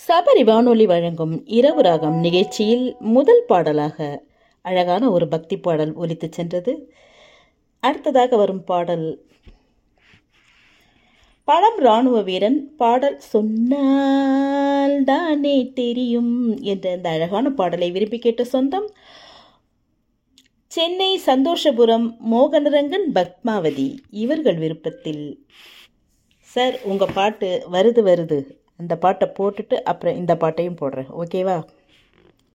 சபரி வானொலி வழங்கும் இரவு ராகம் நிகழ்ச்சியில் முதல் பாடலாக அழகான ஒரு பக்தி பாடல் ஒலித்துச் சென்றது அடுத்ததாக வரும் பாடல் பழம் இராணுவ வீரன் பாடல் சொன்னால் தானே தெரியும் என்ற இந்த அழகான பாடலை விரும்பி கேட்ட சொந்தம் சென்னை சந்தோஷபுரம் மோகனரங்கன் பத்மாவதி இவர்கள் விருப்பத்தில் சார் உங்கள் பாட்டு வருது வருது அந்த பாட்டை போட்டுட்டு அப்புறம் இந்த பாட்டையும் போடுறேன் ஓகேவா